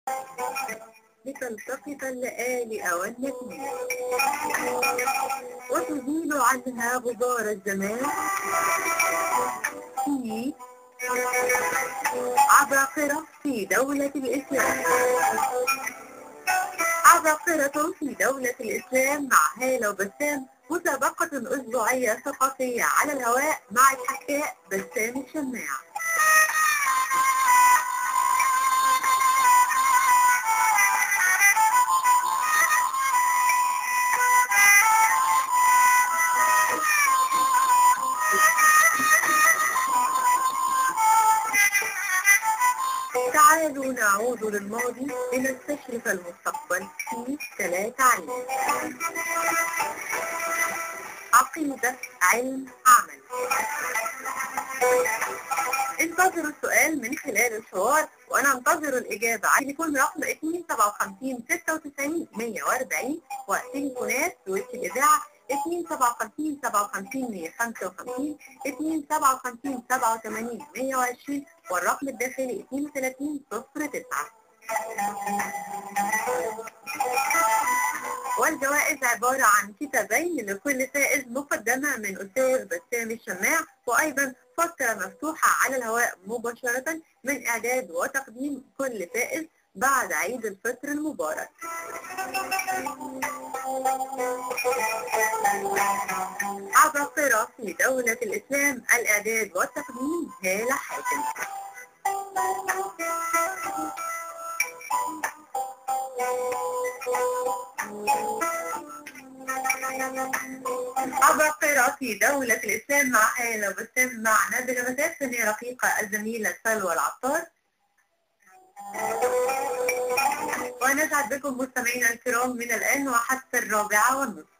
لتلتقط اللآلئ والنجم وتزيل عنها غبار الزمان في عباقرة في دولة الإسلام عباقرة في دولة الإسلام مع هالة وبسام مسابقة أسبوعية ثقافية على الهواء مع الحكاء بسام الشماع تعالوا نعود للماضي لنستشرف المستقبل في ثلاثة عين عقيدة علم عمل انتظروا السؤال من خلال الحوار وانا انتظر الاجابة على تليفون رقم 257 96 140 وتليفونات وش الاذاعة 257 57 155 257 87 120 والرقم الداخلي 32 09 والجوائز عبارة عن كتابين لكل فائز مقدمة من أستاذ بسام الشماع وأيضا فترة مفتوحة على الهواء مباشرة من إعداد وتقديم كل فائز بعد عيد الفطر المبارك عباقرة في دولة الإسلام الإعداد والتقديم هالة حاتم عباقرة في دولة الإسلام مع هالة وبسام معنا بلمسات فنية رقيقة الزميلة سلوى العطار ونسعد بكم مستمعينا الكرام من الآن وحتى الرابعة والنصف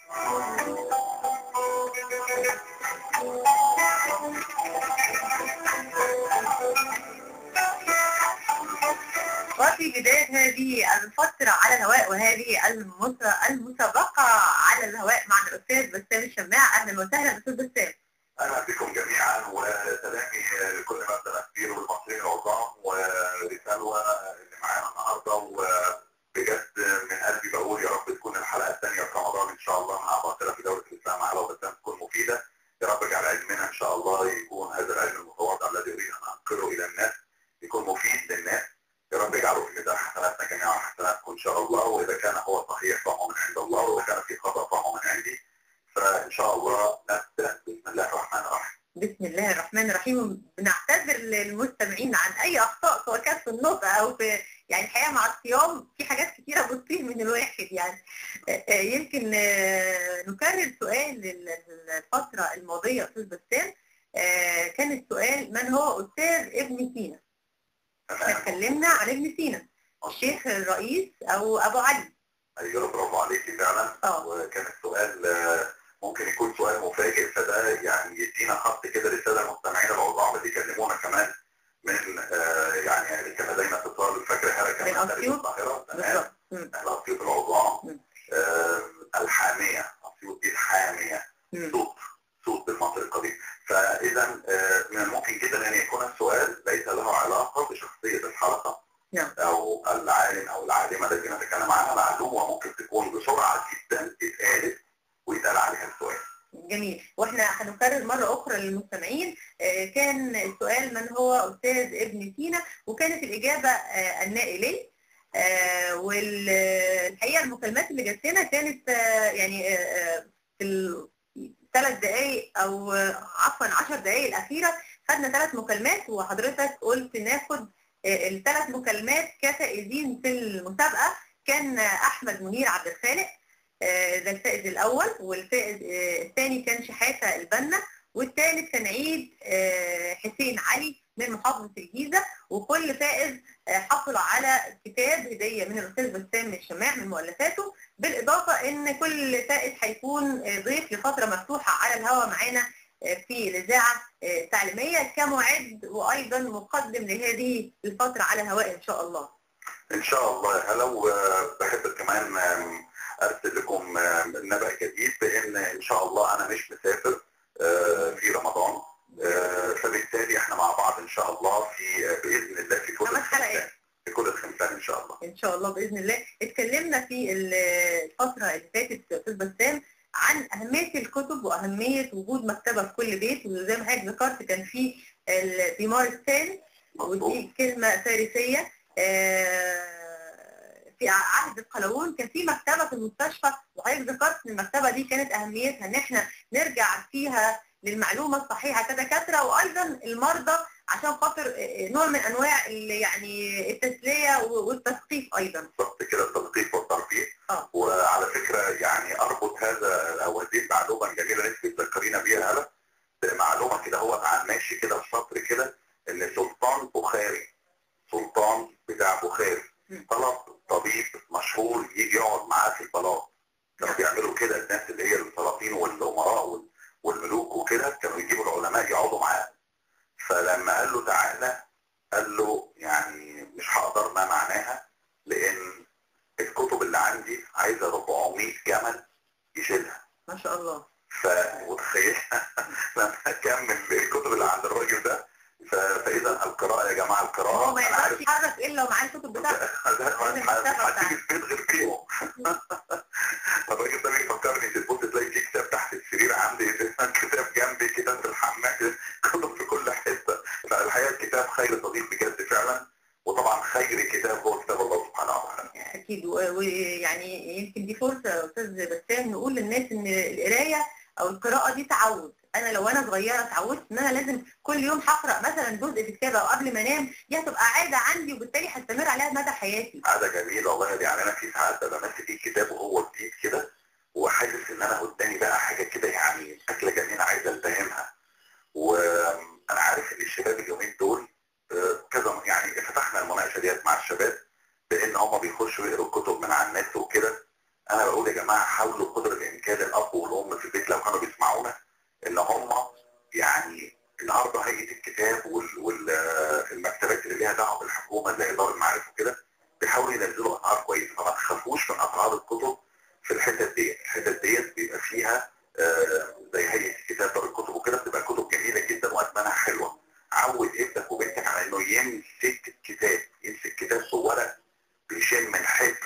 وفي بداية هذه الفترة على الهواء وهذه المس- المسابقة على الهواء معنا الأستاذ بسام الشماع أهلا وسهلا أستاذ بسام اهلا بكم جميعا وسلامي لكل مبدا كبير والمصريين العظام ولسلوى اللي معانا النهارده وبجد من قلبي بقول يا رب تكون الحلقه الثانيه في رمضان ان شاء الله مع باطله في دوله الاسلام على وبسام تكون مفيده يا رب اجعل علمنا ان شاء الله يكون هذا العلم المتواضع الذي اريد ان انقله الى الناس يكون مفيد للناس يا رب اجعله في ميزان حسناتنا جميعا وحسناتكم ان شاء الله واذا كان هو صحيح فهو من عند الله واذا كان في خطا فهو من عندي فان شاء الله نبدا بسم الله الرحمن الرحيم بسم الله الرحمن الرحيم بنعتذر للمستمعين عن اي اخطاء سواء كانت في النطق او في يعني الحقيقه مع الصيام في حاجات كتيره بتطير من الواحد يعني آه، آه، يمكن آه، نكرر سؤال لل- الفتره الماضيه استاذ بسام آه، كان السؤال من هو استاذ ابن سينا؟ احنا تمام اتكلمنا عن ابن سينا الشيخ الرئيس او ابو علي ايوه برافو عليكي فعلا اه وكان السؤال آه، ممكن يكون سؤال مفاجئ فده يعني يدينا خط كده للساده المستمعين العظام اللي يكلمونا كمان من آه، يعني اللي كان لدينا اتصال فاكر هذا كان من من خارج أسيوط؟ القاهره تمام بالظبط مم. الاسيوط العظام مم. آه، الحاميه اسيوط دي الحاميه مم. صوت صوت بالمصري القديم فاذا آه، من الممكن جدا ان يكون السؤال ليس له علاقه بشخصيه الحلقه نعم. او العالم او العالمه التي نتكلم عنها معلومه ممكن تكون بسرعه جدا اتقالت ويتقال عليها السؤال جميل واحنا هنكرر مرة أخرى للمستمعين آه، كان السؤال من هو أستاذ ابن سينا وكانت الإجابة آه، النائلي آه، والحقيقة المكالمات اللي جات لنا كانت آه، يعني آه، آه، في الثلاث دقايق أو آه، عفوا 10 دقايق الأخيرة خدنا ثلاث مكالمات وحضرتك قلت ناخد آه، الثلاث مكالمات كفائزين في المسابقة كان آه، أحمد منير عبد الخالق آه، ده الفائز الأول والفائز آه، الثاني كان شحاتة البنا والثالث كان عيد آه، حسين علي من محافظة الجيزة وكل فائز آه، حصل على كتاب هدية من الأستاذ بسام الشماع من مؤلفاته بالإضافة إن كل فائز هيكون آه، ضيف لفترة مفتوحة على الهواء معانا آه، في الإذاعة آه، التعليمية كمعد وأيضا مقدم لهذه الفترة على الهواء إن شاء الله. ان شاء الله يا هلا وبحب كمان آم، ارسل لكم آم، نبأ جديد بان ان شاء الله انا مش مسافر آه، في رمضان آه، فبالتالي احنا مع بعض ان شاء الله في آه، باذن الله في كل خمس حلقات. في كل الخمسان ان شاء الله ان شاء الله باذن الله اتكلمنا في الفتره اللي فاتت استاذ بسام عن اهميه الكتب واهميه وجود مكتبه في كل بيت وزي ما حضرتك ذكرت كان في الديمار الثاني ودي كلمه فارسيه في عهد القلاوون كان في مكتبه في المستشفى وحضرتك ذكرت ان المكتبه دي كانت اهميتها ان احنا نرجع فيها للمعلومه الصحيحه كدكاتره وايضا المرضى عشان خاطر نوع من انواع يعني التسليه والتثقيف ايضا. بالظبط كده التثقيف والترفيه. اه وعلى فكره يعني اربط هذا او هذه المعلومه الجميله اللي انت بتذكرينا بيها هلا بمعلومه كده هو ماشي كده في سطر كده ان سلطان بخاري سلطان بتاع بخاري طلب طبيب مشهور يجي يقعد معاه في البلاط. كانوا بيعملوا كده الناس اللي هي السلاطين والامراء والملوك وكده كانوا يجيبوا العلماء يقعدوا معاه. فلما قال له تعالى قال له يعني مش هقدر ما معناها لان الكتب اللي عندي عايزه 400 جمل يشيلها ما شاء الله فمتخيل لما اكمل الكتب اللي عند الراجل ده فاذا القراءه يا جماعه القراءه هو ما يقدرش يتحرك الا ومعاه الكتب بتاعته هتيجي في بيت غير فيهم الراجل ده بيفكرني تبص تلاقي في كتاب تحت السرير عندي كتاب جنبي كتاب في الحمام كله في كل حته فالحقيقه الكتاب خير صديق بجد فعلا وطبعا خير كتاب هو كتاب الله سبحانه وتعالى اكيد ويعني يمكن دي فرصه يا استاذ بسام نقول للناس ان القرايه او القراءه دي تعود انا لو انا صغيره اتعودت ان انا لازم كل يوم هقرا مثلا جزء في كتاب او قبل ما انام دي هتبقى عاده عندي وبالتالي هستمر عليها مدى حياتي عاده جميله والله يعني انا في ساعات ببقى ماسك الكتاب وهو جديد كده وحاسس ان انا قدامي بقى حاجه كده يعني اكله جميله عايز التهمها وانا عارف ان الشباب اليومين دول كذا يعني فتحنا المناقشه ديت مع الشباب بان هم بيخشوا يقروا الكتب من على النت وكده انا بقول يا جماعه حاولوا قدر الامكان الاب والام في البيت لو كانوا بيسمعونا ان هم يعني النهارده هيئه الكتاب والمكتبات اللي ليها دعوه بالحكومه زي اداره المعارف وكده بيحاولوا ينزلوا اسعار كويسه فما تخافوش من اسعار الكتب في الحتت ديت، الحتت ديت بيبقى فيها آه زي هيئه الكتاب دار الكتب وكده بتبقى كتب جميله جدا واثمانها حلوه. عود ابنك وبنتك على انه يمسك الكتاب، يمسك كتاب ورق بيشم الحبر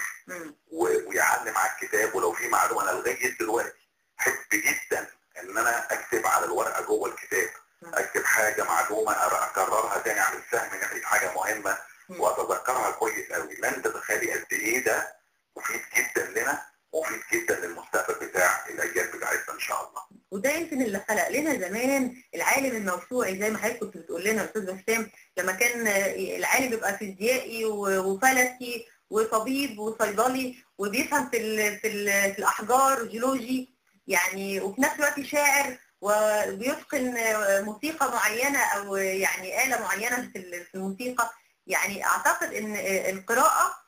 ويعلم على الكتاب ولو في معلومه انا لغايه دلوقتي احب جدا ان انا اكتب على الورقه جوه الكتاب اكتب حاجه معلومه اكررها تاني اعمل سهم ناحيه حاجه مهمه واتذكرها كويس قوي لن تتخيلي قد ايه ده مفيد جدا لنا مفيد جدا للمستقبل بتاع الاجيال بتاعتنا ان شاء الله وده يمكن اللي خلق لنا زمان العالم الموسوعي زي ما حضرتك كنت بتقول لنا يا استاذ بسام لما كان العالم بيبقى فيزيائي وفلكي وطبيب وصيدلي وبيفهم في ال في, ال في الاحجار جيولوجي يعني وفي نفس الوقت شاعر وبيتقن موسيقى معينه او يعني اله معينه في الموسيقى يعني اعتقد ان القراءه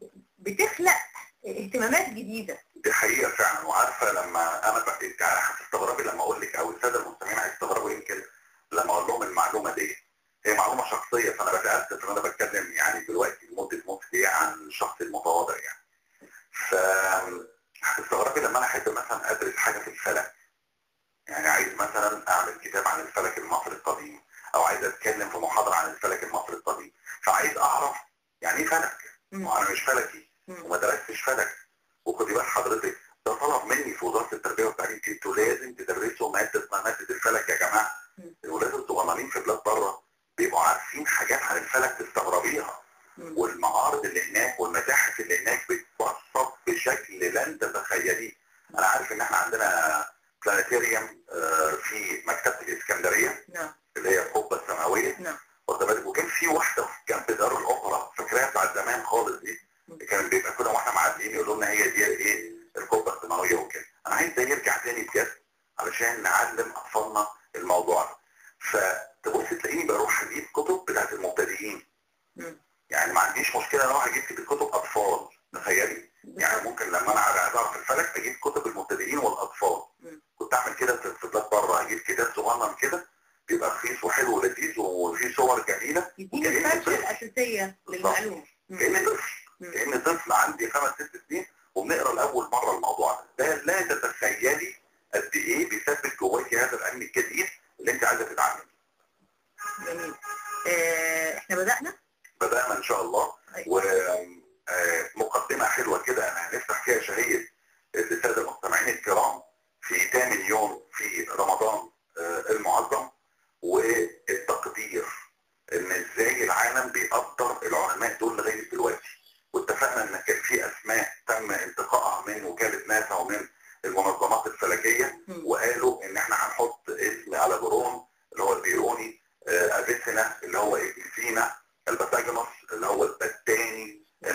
بتخلق اهتمامات جديده دي حقيقه فعلا وعارفه لما انا انت هتستغربي لما اقول لك او الساده المستمعين هيستغربوا يمكن لما اقول لهم المعلومه دي هي معلومه شخصيه فانا بتاسف ان انا بتكلم يعني دلوقتي لمده نص دقيقه عن الشخص المتواضع يعني. ف هتستغربي لما انا احب مثلا ادرس حاجه في الفلك. يعني عايز مثلا اعمل كتاب عن الفلك المصري القديم او عايز اتكلم في محاضره عن الفلك المصري القديم فعايز اعرف يعني ايه فلك؟ وانا مش فلكي وما درستش فلك وخدي بال حضرتك ده طلب مني في وزاره التربيه والتعليم انتوا لازم تدرسوا ماده اسمها ماده الفلك يا جماعه الولاد الصغننين في بلاد بره بيبقوا عارفين حاجات عن الفلك تستغربيها والمعارض اللي هناك والمتاحف اللي هناك بتبسط بشكل لن تتخيليه انا عارف ان احنا عندنا بلانيتيريوم في مكتبه الاسكندريه نعم اللي هي القبه السماويه نعم واخد بالك وكان في واحده جنب دار الاوبرا فاكراها بتاعت زمان خالص دي كان بيبقى كده واحنا معديين يقولوا لنا هي دي ايه القبه السماويه وكده انا عايز ده يرجع تاني بجد علشان نعلم اطفالنا الموضوع ده فتبص تلاقيني بروح اجيب كتب بتاعت المبتدئين يعني ما عنديش مشكله اروح اجيب كتب اطفال تخيلي يعني ممكن لما انا عايز اعرف الفلك اجيب كتب المبتدئين والاطفال كنت اعمل كده في بلاد بره اجيب كتاب صغنن كده بيبقى رخيص وحلو ولذيذ وفيه صور جميله يديني الفرشه الاساسيه للمعلومه كاني طفل كاني طفل عندي خمس ست سنين وبنقرا لاول مره الموضوع ده ده لا تتخيلي قد ايه بيثبت جواكي هذا العلم الجديد اللي انت عايزه تتعلمي. جميل. آه احنا بدانا؟ بدانا ان شاء الله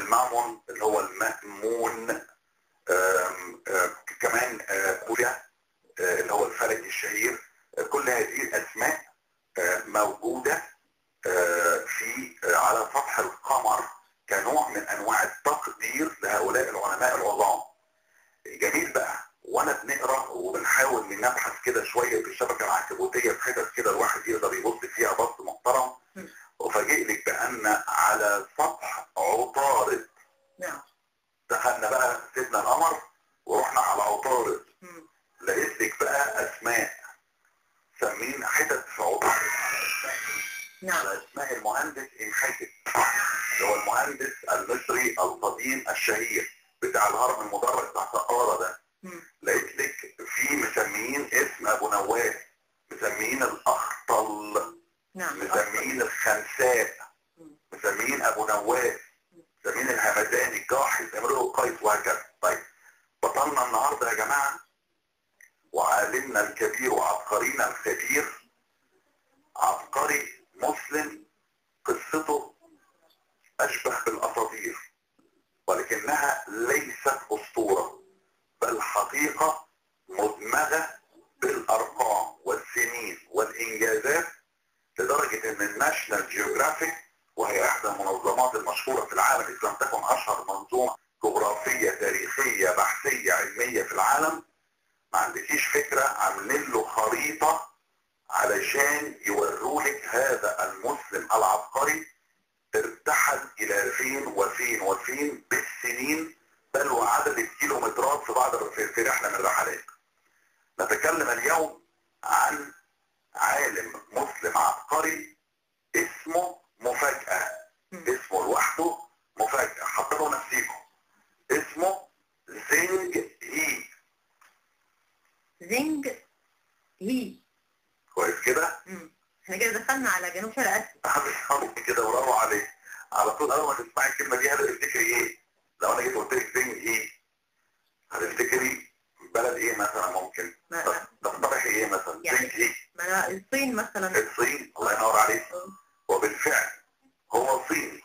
المامون اللي هو المأمون آم، آم، كمان آه، كوريا آه، اللي هو الفلك الشهير آه، كل هذه الاسماء آه، موجوده آه، في آه، على سطح القمر كنوع من انواع التقدير لهؤلاء العلماء العظام جميل بقى وانا بنقرا وبنحاول نبحث كده شويه في الشبكه العنكبوتيه في حتت كده الواحد يقدر يبص فيها بص محترم م. وفاجئ لك بان على سطح عطارد نعم دخلنا بقى سيبنا القمر ورحنا على عطارد مم. لقيت لك بقى اسماء سمين حتت في عطارد نعم على اسماء المهندس انحتت اللي هو المهندس المصري القديم الشهير بتاع الهرم المدرج بتاع سقارة ده مم. لقيت لك في مسميين اسم ابو نواس مسميين الاخطل نعم مسميين الخنساء مم. مسميين ابو نواس مسميين الهمداني الجاحظ امرؤ القيس وهكذا طيب بطلنا النهارده يا جماعه وعالمنا الكبير وعبقرينا الخبير عبقري مسلم قصته اشبه بالاساطير ولكنها ليست اسطوره بل حقيقه مدمغه بالارقام والسنين والانجازات لدرجه ان الناشونال جيوغرافيك وهي احدى المنظمات المشهوره في العالم اذا لم تكن اشهر منظومه جغرافيه تاريخيه بحثيه علميه في العالم ما عندكيش فكره عاملين له خريطه علشان يورولك هذا المسلم العبقري ارتحل الى فين وفين وفين بالسنين بل وعدد الكيلومترات في بعض في في رحله من الرحلات. نتكلم اليوم عن عالم مسلم عبقري اسمه مفاجأة مم. اسمه لوحده مفاجأة حضروا نفسيكم اسمه زينج هي زنج هي كويس كده؟ مم. احنا كده دخلنا على جنوب شرق اسيا بالظبط كده برافو عليك على طول اول ما تسمعي الكلمه دي هتفتكري ايه؟ لو انا جيت قلت لك زينج هي هتفتكري بلد ايه مثلا ممكن؟ ما, تقترحي ايه مثلا؟ يعني- زينج هي ما أنا الصين مثلا الصين الله ينور عليك آه. وبالفعل هو صيني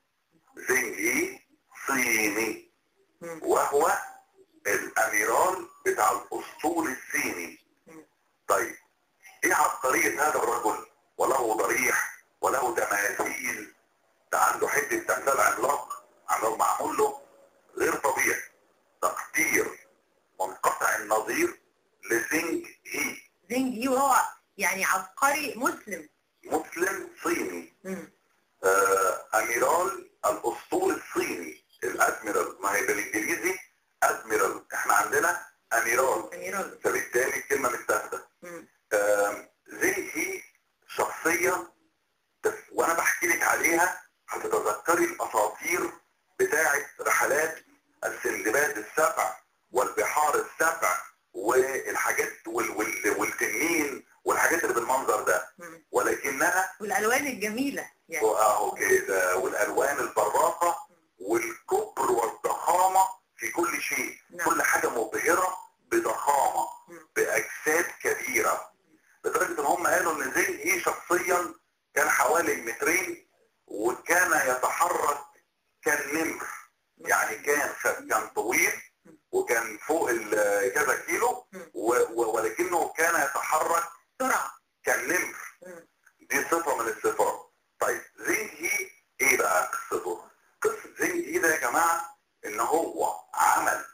زنجي صيني مم. وهو الاميرال بتاع الاسطول الصيني مم. طيب ايه عبقرية هذا الرجل وله ضريح وله تماثيل ده عنده حتة تمثال عملاق عملاق معمول له غير طبيعي تقدير منقطع النظير لزنج هي زنج هي وهو يعني عبقري مسلم مسلم صيني مم. آه، اميرال الاسطول الصيني الادميرال ما هي بالانجليزي ادميرال احنا عندنا اميرال اميرال فبالتالي الكلمه متاخده مم. آم، زي هي شخصيه بس وانا بحكي لك عليها هتتذكري الاساطير بتاعه رحلات السندباد السبع والبحار السبع والحاجات وال وال والتنين والحاجات اللي بالمنظر ده مم. ولكنها والالوان الجميله يعني اهو كده والالوان البراقه والكبر والضخامه في كل شيء نعم. كل حاجه مبهره بضخامه مم. باجساد كبيره لدرجه ان هم قالوا ان زين ايه شخصيا كان حوالي مترين وكان يتحرك كالنمر يعني كان كان طويل وكان فوق ال- كذا كيلو و- و- ولكنه كان يتحرك بسرعه كالنمر مم. دي صفة من الصفات طيب زنج هي ايه بقى قصته قصة زنج هي ده يا جماعة ان هو عمل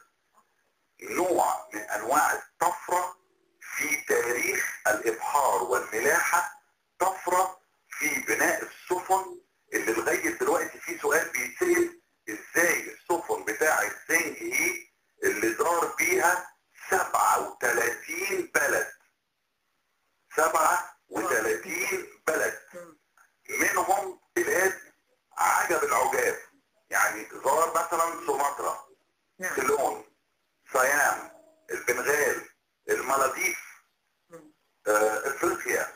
نوع من انواع الطفرة في تاريخ الابحار والملاحة طفرة في بناء السفن اللي لغاية دلوقتي في سؤال بيتسأل ازاي السفن بتاعة زنج هي اللي دار بيها 37 بلد 37 بلد مم. منهم بلاد عجب العجاب يعني زار مثلا سومطرة نعم سيلون صيام البنغال المالديف مم. آه، افريقيا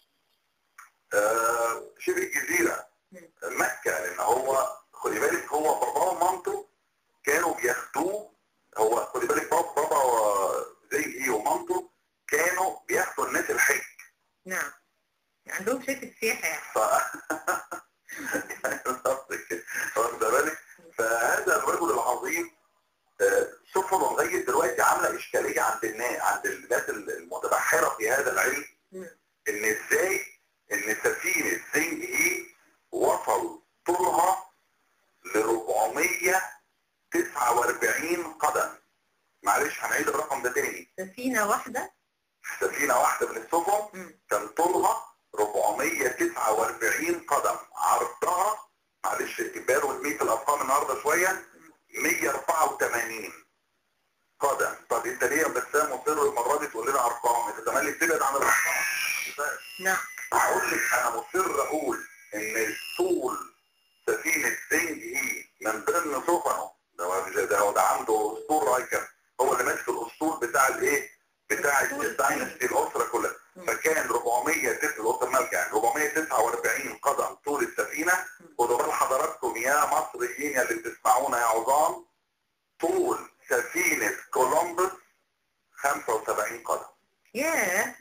آه، شبه الجزيرة مم. مكة لان هو خدي بالك هو باباه ومامته كانوا بياخدوه هو خدي بالك بابا بابا و- زي ايه ومامته كانوا بياخدوا الناس الحج نعم عندهم شركه سياحه يعني ف يعني بالظبط كده واخده بالك ف 449 قدم معلش هنعيد الرقم ده تاني سفينة واحدة سفينة واحدة من السفن مم. كان طولها 449 قدم عرضها معلش كبار والمية الارقام النهارده شوية 184 قدم طب انت ليه يا بسام مصر المرة دي تقول لنا ارقام انت تملي بتبعد عن الارقام نعم هقول لك انا مصر اقول ان طول سفينة زنج هي من ضمن سفنه ده مش- ده ده عنده اسطول رايكر هو اللي ماسك الاسطول بتاع الايه بتاع الأسطول. الداينستي الاسره كلها مم. فكان 400 الاسره الملكه يعني 449 قدم طول السفينه خدوا بال حضراتكم يا مصريين يا اللي بتسمعونا يا عظام طول سفينه كولومبوس 75 قدم ياه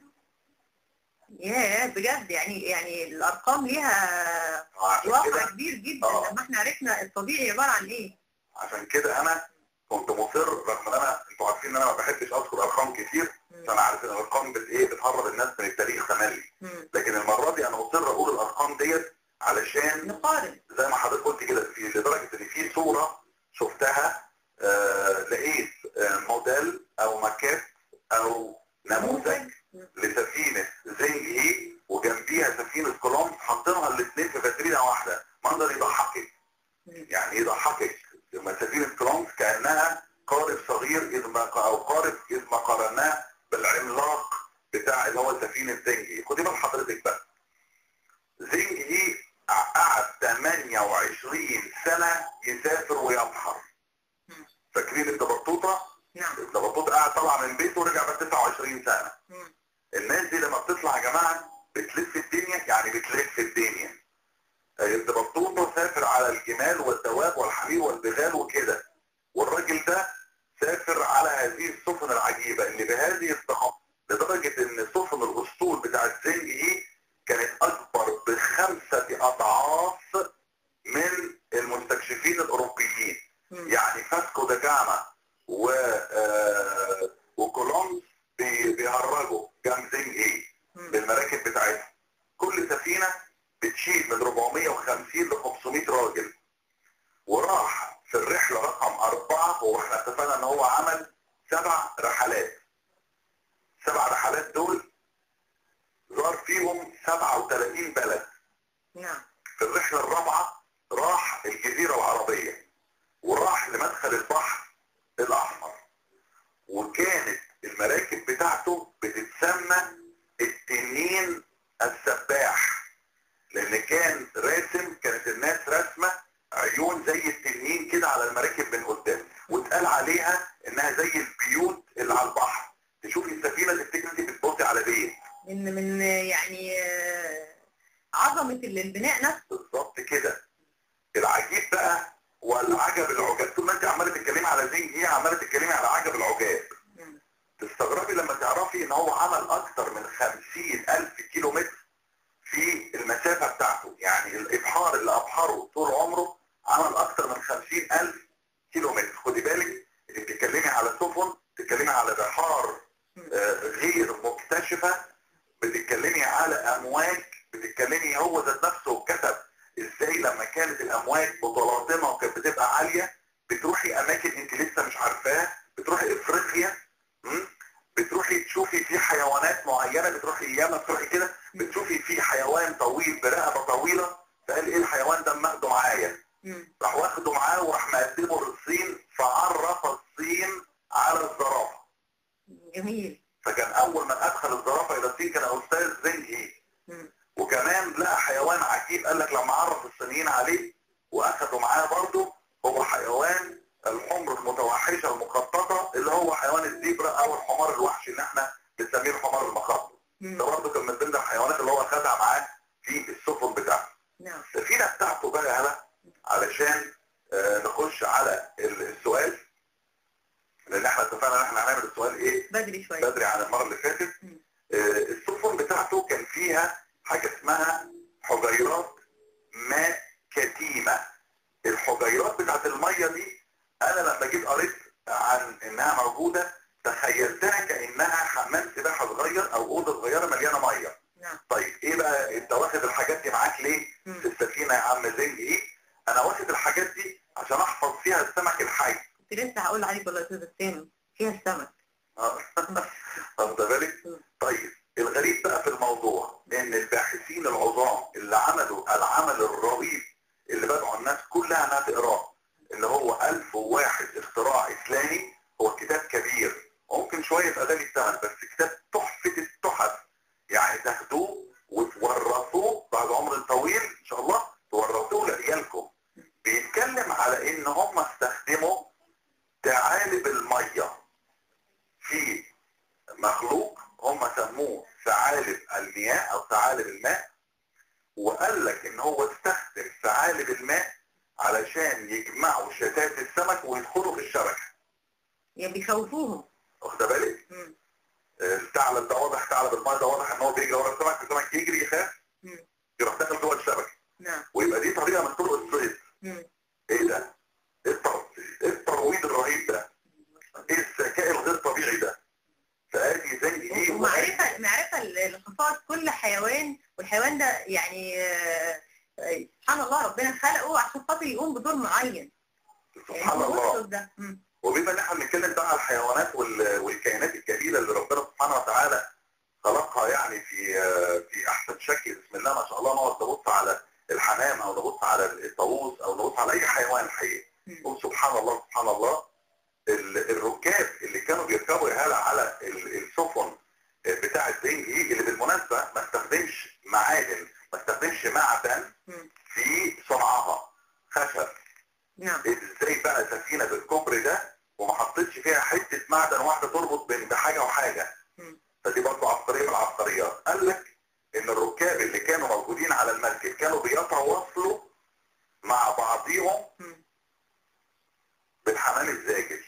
ياه بجد يعني يعني الارقام ليها عشان واقع كده كبير جدا آه. لما احنا عرفنا الطبيعي عباره عن ايه عشان كده انا كنت مصر رغم ان انا انتوا عارفين ان انا ما بحبش اذكر ارقام كتير مم. عشان عارف ان الارقام بت ايه بتهرب الناس من التاريخ تملي مم. لكن المره دي انا مصر اقول الارقام ديت علشان نقارن زي ما حضرتك قلت كده في لدرجه ان في صوره شفتها آه لقيت آه موديل او ماكيت او نموذج مم. لسفينه زنج ايه وجنبيها سفينه كولومب حاطينها الاثنين في فاترينا واحده منظر يضحكك مم. يعني يضحكك لما سفينه كولومب كانها قارب صغير اذ ما او قارب اذ ما قارناه بالعملاق بتاع اللي هو سفينه زنجي خدي بال حضرتك بقى زنجي قعد 28 سنه يسافر ويبحر مم. فاكرين ابن بطوطه؟ نعم ابن بطوطه قعد طلع من بيته ورجع بعد 29 سنه مم. الناس دي لما بتطلع يا جماعه بتلف الدنيا يعني بتلف الدنيا ابن بطوطه سافر على الجمال والدواب والحمير والبغال وكده والراجل ده سافر على هذه السفن العجيبه اللي بهذه الضخامه لدرجه ان سفن الاسطول بتاع الزنج دي كانت اكبر بخمسه اضعاف من المستكشفين الاوروبيين مم. يعني فاسكو دا جاما و آه، وكولومبس بي- بيهرجوا جنب زنج ايه مم. بالمراكب بتاعتهم كل سفينة بتشيل من 450 ل 500 راجل وراح في الرحلة رقم أربعة هو احنا اتفقنا ان هو عمل سبع رحلات سبع رحلات دول زار فيهم 37 بلد نعم في الرحلة الرابعة راح الجزيرة العربية وراح لمدخل البحر الأحمر وكانت المراكب بتاعته بتتسمى التنين السباح لأن كان راسم كانت الناس راسمة عيون زي التنين كده على المراكب من قدام واتقال عليها انها زي البيوت اللي على البحر تشوفي السفينة تفتكر انت بتبصي على بيت من من يعني آه، عظمه البناء نفسه بالظبط كده العجيب بقى والعجب العجاب طول ما انت عماله تتكلمي على زين هي عماله تتكلمي على عجب العجاب مم. تستغربي لما تعرفي ان هو عمل اكتر من خمسين الف كيلو متر في المسافة بتاعته يعني الابحار اللي ابحره طول عمره عمل اكتر من خمسين الف كيلو متر خدي بالك انت بتتكلمي على سفن بتتكلمي على بحار آه، غير مكتشفة بتتكلمي على امواج بتتكلمي هو ذات نفسه كتب ازاي لما كانت الامواج متلاطمه وكانت بتبقى عاليه بتروحي اماكن انت لسه مش عارفاها بتروحي افريقيا م? بتروحي تشوفي في حيوانات معينه بتروحي ياما بتروحي كده بتشوفي في حيوان طويل برقبه طويله فقال ايه الحيوان ده أما اخده معايا مم. راح واخده معاه وراح مقدمه للصين فعرف الصين على الزرافه جميل فكان اول من ادخل الزرافه الى الصين كان استاذ زنجي مم. وكمان لقى حيوان عجيب قال لك لما عرف الصينيين عليه واخدوا معاه برضه هو حيوان الحمر المتوحشه المخططه اللي هو حيوان الزيبرا او الحمار الوحشي اللي احنا بنسميه الحمار المخطط ده مم. برضه كان من ضمن الحيوانات اللي هو خدها معاه في السفن بتاعته نعم السفينه بتاعته بقى هلا علشان آه، نخش على ال- السؤال لان احنا اتفقنا ان احنا هنعمل السؤال ايه بدري شويه بدري عن المره اللي فاتت مم. آه، السفن بتاعته كان فيها حاجه اسمها حجيرات ماء كتيمه الحجيرات بتاعت الميه دي انا لما جيت قريت عن انها موجوده تخيلتها كانها حمام سباحه صغير او اوضه صغيره مليانه ميه نعم طيب ايه بقى انت واخد الحاجات دي معاك ليه مم. في السفينه يا عم زنج ايه انا واخد الحاجات دي عشان عشان احفظ فيها السمك الحي كنت لسه هقول عليك والله يا استاذ الثاني فيها السمك اه واخد بالك؟ طيب الغريب بقى في الموضوع ان الباحثين العظام اللي عملوا العمل الرهيب اللي بدعوا الناس كلها انها تقراه اللي هو 1001 اختراع اسلامي هو كتاب كبير ممكن شويه يبقى غالي الثمن بس كتاب تحفه التحف يعني تاخدوه وتورثوه بعد عمر طويل ان شاء الله تورثوه لعيالكم بيتكلم على ان هم استخدموا تعالب الميه في مخلوق هم سموه ثعالب المياه او ثعالب الماء وقال لك ان هو استخدم ثعالب الماء علشان يجمعوا شتات السمك ويدخلوا في الشبكه يعني بيخوفوهم واخد بالك؟ مم. الثعلب ده واضح ثعلب الماء ده واضح ان هو بيجري ورا السمك السمك يجري يخاف مم. يروح داخل جوه الشبكه نعم ويبقى دي طريقه من طرق الصيد مم. ايه ده؟ ايه التر- إيه الترويض الرهيب ده؟ ايه الذكاء الغير طبيعي ده؟ فادي زي ايه ومعرفة معرفة لخصائص كل حيوان والحيوان ده يعني آه، آه، سبحان الله ربنا خلقه عشان خاطر يقوم بدور معين يعني سبحان هو الله وصل ده مم. وبما ان احنا بنتكلم بقى على الحيوانات وال- والكائنات الجميله اللي ربنا سبحانه وتعالى خلقها يعني في آه، في احسن شكل بسم الله ما شاء الله نقعد نبص على الحمام او نبص على الطاووس او نبص على اي حيوان الحقيقه مم. قول سبحان الله سبحان الله ال- الركاب اللي كانوا بيركبوا يا هلا على ال- السفن بتاعه زنج ايه اللي بالمناسبه ما استخدمش معادن ما استخدمش معدن مم. في صنعها خشب نعم ازاي بقى سفينه بالكبر ده وما حطيتش فيها حته معدن واحده تربط بين بحاجه وحاجه مم. فدي برضه عبقريه من العبقريات قال لك ان الركاب اللي كانوا موجودين على المركب كانوا بيتواصلوا مع بعضهم مم. بالحمام الزاجل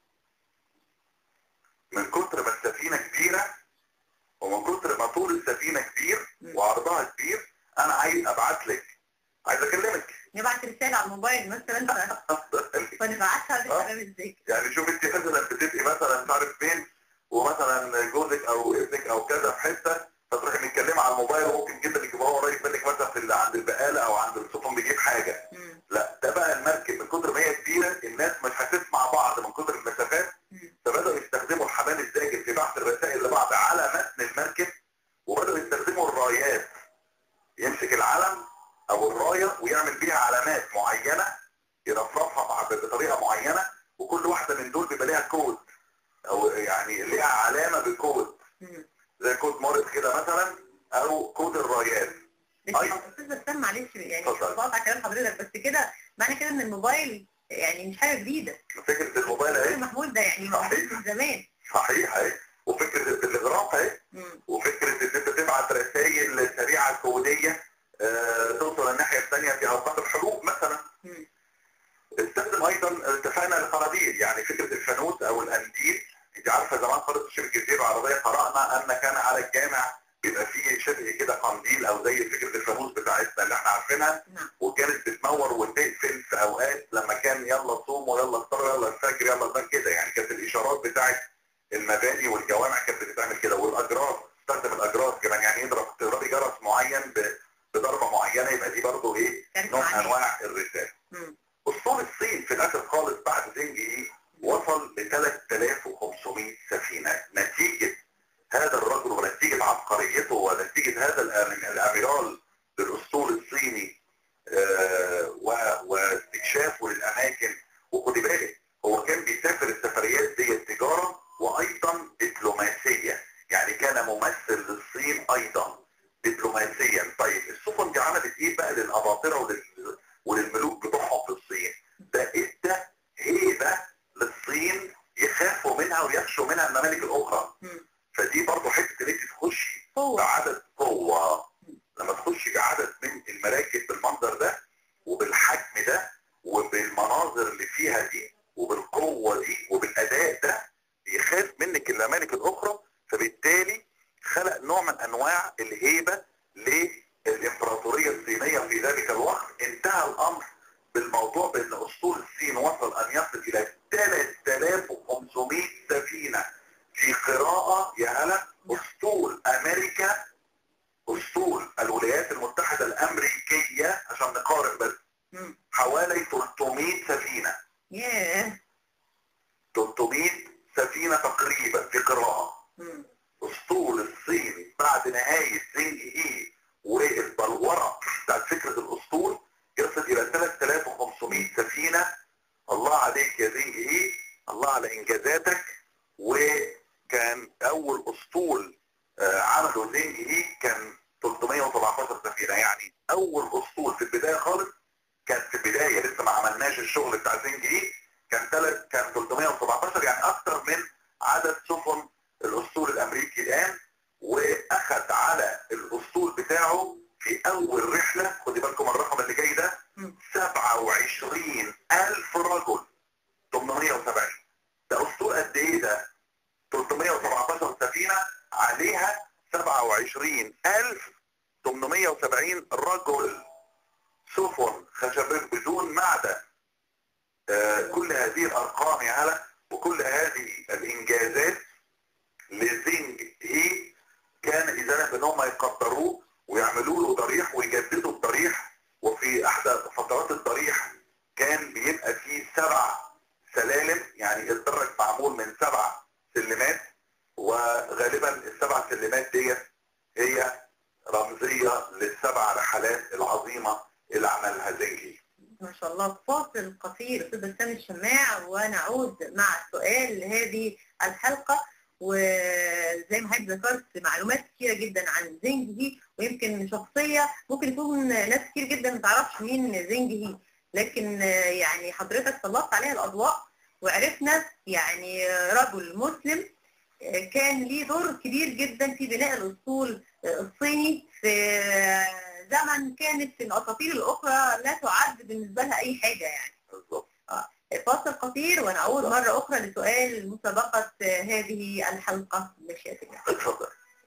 من كتر ما السفينه كبيره ومن كتر ما طول السفينه كبير مم. وعرضها كبير انا عايز ابعت لك عايز اكلمك نبعت رسالة على الموبايل مثلا فنبعتها للحمام ازاي يعني شوف انت مثلا بتبقي مثلا مش عارف فين ومثلا جوزك او ابنك او كذا في حته فتروحي متكلمه على الموبايل وممكن جدا يجيب هو قريب منك مثلا في اللي عند البقاله او عند السفن بيجيب حاجه مم. لا ده بقى المركب من كتر ما هي كبيره الناس مش هتسمع بعض من كتر المسافات مم. فبداوا يستخدموا الحمام الزاجل في بعث الرسائل لبعض على متن المركب وبداوا يستخدموا الرايات يمسك العلم او الرايه ويعمل بيها علامات معينه يرفرفها مع- بطريقه معينه وكل واحده من دول بيبقى ليها كود او يعني ليها علامه بكود مم. زي كود مارس كده مثلا او كود الرايات بس أي. استاذ بسام معلش يعني اتفضل. بقطع كلام حضرتك بس كده معنى كده ان الموبايل يعني مش حاجه جديده فكره الموبايل الموبايل اهي محمود ده يعني صحيح. موجود من زمان صحيح اهي وفكره التلغراف اهي مم. وفكره ان انت تبعت رسائل سريعه كوديه آه، توصل الناحيه الثانيه في اوقات الحروب مثلا مم. استخدم ايضا اتفقنا القناديل يعني فكره الفانوس او القنديل انت عارفه زمان خالص في الجزيره العربيه قرانا ان كان على الجامع بيبقى فيه شبه كده قنديل او زي فكره الفانوس بتاعتنا اللي احنا عارفينها نعم وكانت بتنور وتقفل في اوقات لما كان يلا صوموا يلا افطروا يلا الفجر يلا ده كده يعني كانت الاشارات بتاعت المباني والجوامع كانت بتعمل كده والاجراس استخدم الاجراس كمان يعني يضرب تضربي جرس معين ب- بضربه معينه يبقى دي برضه ايه كانت نوع من معناه. انواع الرساله مم. اسطول الصين في الاخر خالص بعد زنج ايه وصل ل 3500 سفينه نتيجه هذا الرجل ونتيجه عبقريته ونتيجه هذا الأم- الاميرال للاسطول الصيني آه، و- واستكشافه للاماكن وخدي بالك هو كان بيسافر السفريات دي تجاره وايضا دبلوماسيه يعني كان ممثل للصين ايضا دبلوماسيا طيب السفن دي عملت ايه بقى للاباطره ولل- وللملوك بتوعهم في الصين ده ادى هيبه للصين يخافوا منها ويخشوا منها الممالك الاخرى مم. فدي برضه حته ان انت تخشي هو بعدد قوة لما تخش بعدد من المراكب بالمنظر ده وبالحجم ده وبالمناظر اللي فيها دي وبالقوة دي وبالأداء ده يخاف منك الممالك الأخرى فبالتالي خلق نوع من أنواع الهيبة للإمبراطورية الصينية في ذلك الوقت انتهى الأمر بالموضوع بأن أسطول الصين وصل أن يصل إلى 3500 سفينة في قراءة يا هلا أسطول أمريكا أسطول الولايات المتحدة الأمريكية عشان نقارن بس مم. حوالي 300 سفينة ياه 300 سفينة تقريبا في قراءة مم. اسطول الصيني بعد نهاية زنج اي والبلورة بتاعت فكرة الاسطول يصل الى 3500 سفينة الله عليك يا زنج اي الله على انجازاتك وكان اول اسطول آه، عمله زنج اي كان 317 سفينة يعني اول اسطول في البداية خالص كان في البداية لسه ما عملناش الشغل بتاع زنج اي كان تلت كان 317 يعني اكتر من عدد سفن الاسطول الامريكي الان واخذ على الاسطول بتاعه في اول رحلة خدي بالكم الرقم اللي جاي ده مم. 27 الف رجل 870 ده اسطول قد ايه ده 317 سفينة عليها 27 الف 870 رجل سفن خشبين بدون معدن آه، كل هذه الارقام يا هلا وكل هذه الانجازات لزنج ايه كان اذا ان هم يقدروه ويعملوا له ضريح ويجددوا الضريح وفي احدى فترات الضريح كان بيبقى فيه سبع سلالم يعني الدرج معمول من سبع سلمات وغالبا السبع سلمات ديت هي رمزيه للسبع رحلات العظيمه اللي عملها زنجي ما شاء الله فاصل قصير استاذ بسام الشماع ونعود مع سؤال هذه الحلقه وزي ما حضرتك ذكرت معلومات كتيره جدا عن زنجي ويمكن شخصيه ممكن يكون ناس كتير جدا ما تعرفش مين زنجي لكن يعني حضرتك سلطت عليها الاضواء وعرفنا يعني رجل مسلم كان ليه دور كبير جدا في بناء الاسطول الصيني في زمن كانت الاساطير الاخرى لا تعد بالنسبه لها اي حاجه يعني بالظبط فاصل قصير ونعود مرة أخرى لسؤال مسابقة هذه الحلقة مشيئة الله اتفضل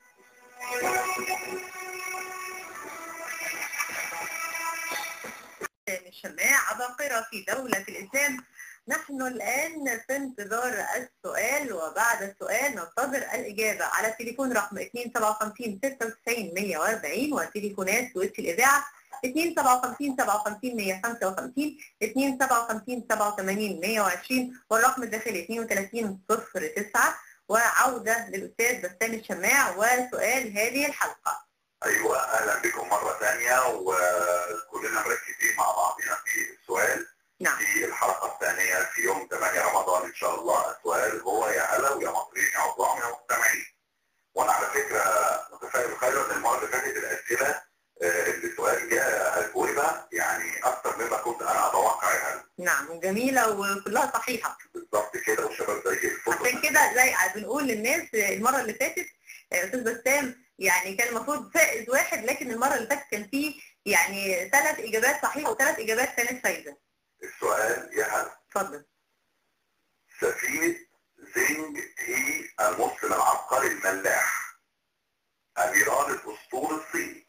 الشماع عباقرة في دولة الإسلام نحن الآن في انتظار السؤال وبعد السؤال ننتظر الإجابة على التليفون رقم 257 96 140 وتليفونات سويتش الإذاعة 257 57 155 257 87 120 والرقم الداخلي 32 09 وعودة للأستاذ بسام الشماع وسؤال هذه الحلقة ايوه اهلا بكم مره ثانيه وكلنا مركزين مع بعضنا في السؤال نعم في الحلقه الثانيه في يوم 8 رمضان ان شاء الله السؤال هو يا هلا ويا مصريين يا عظام يا مستمعين وانا على فكره متفائل خير ان المره اللي فاتت الاسئله آه، اللي السؤال جاء اجوبه يعني اكثر مما كنت انا اتوقع يا هلا نعم جميلة وكلها صحيحة بالظبط كده والشباب زي الفل عشان كده زي بنقول للناس المرة اللي فاتت آه، أستاذ بسام يعني كان المفروض فائز واحد لكن المرة اللي فاتت كان فيه يعني ثلاث إجابات صحيحة وثلاث إجابات كانت فايزة السؤال يا هلا اتفضل سفينة زنج هي المسلم العبقري الملاح أميران الأسطول الصيني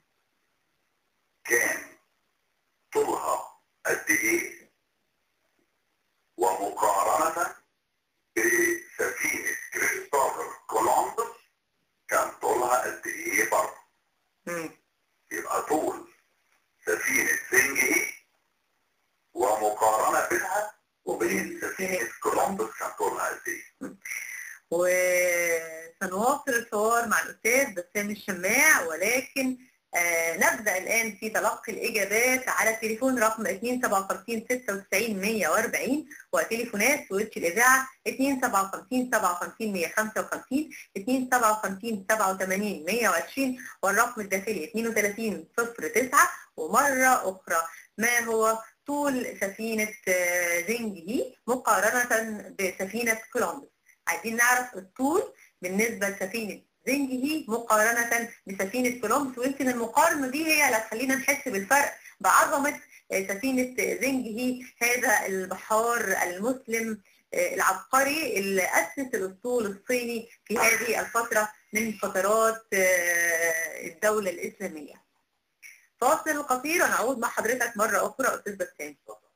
كان طولها قد إيه ومقارنة بسفينة كريستوفر كولومبوس كان طولها قد إيه برضه مم. يبقى طول سفينة زنج هي ومقارنة بينها وبين سفينة كولومبوس كان طولها قد إيه وسنواصل الحوار مع الأستاذ بسام الشماع ولكن آه نبدأ الآن في تلقي الإجابات على التليفون رقم 257 96 140 وتليفونات سويتش الإذاعة 257 57 155 257 87 120 والرقم الداخلي 32 09 ومرة أخرى ما هو طول سفينة آه، زنجي مقارنة بسفينة كولومبوس عايزين نعرف الطول بالنسبة لسفينة زنجي مقارنة بسفينة كولومبوس ويمكن المقارنة دي هي اللي هتخلينا نحس بالفرق بعظمة آه، سفينة زنجي هذا البحار المسلم آه، العبقري اللي أسس الأسطول الصيني في هذه الفترة من فترات آه، الدولة الإسلامية. فاصل قصير ونعود مع حضرتك مرة أخرى أستاذ بسام.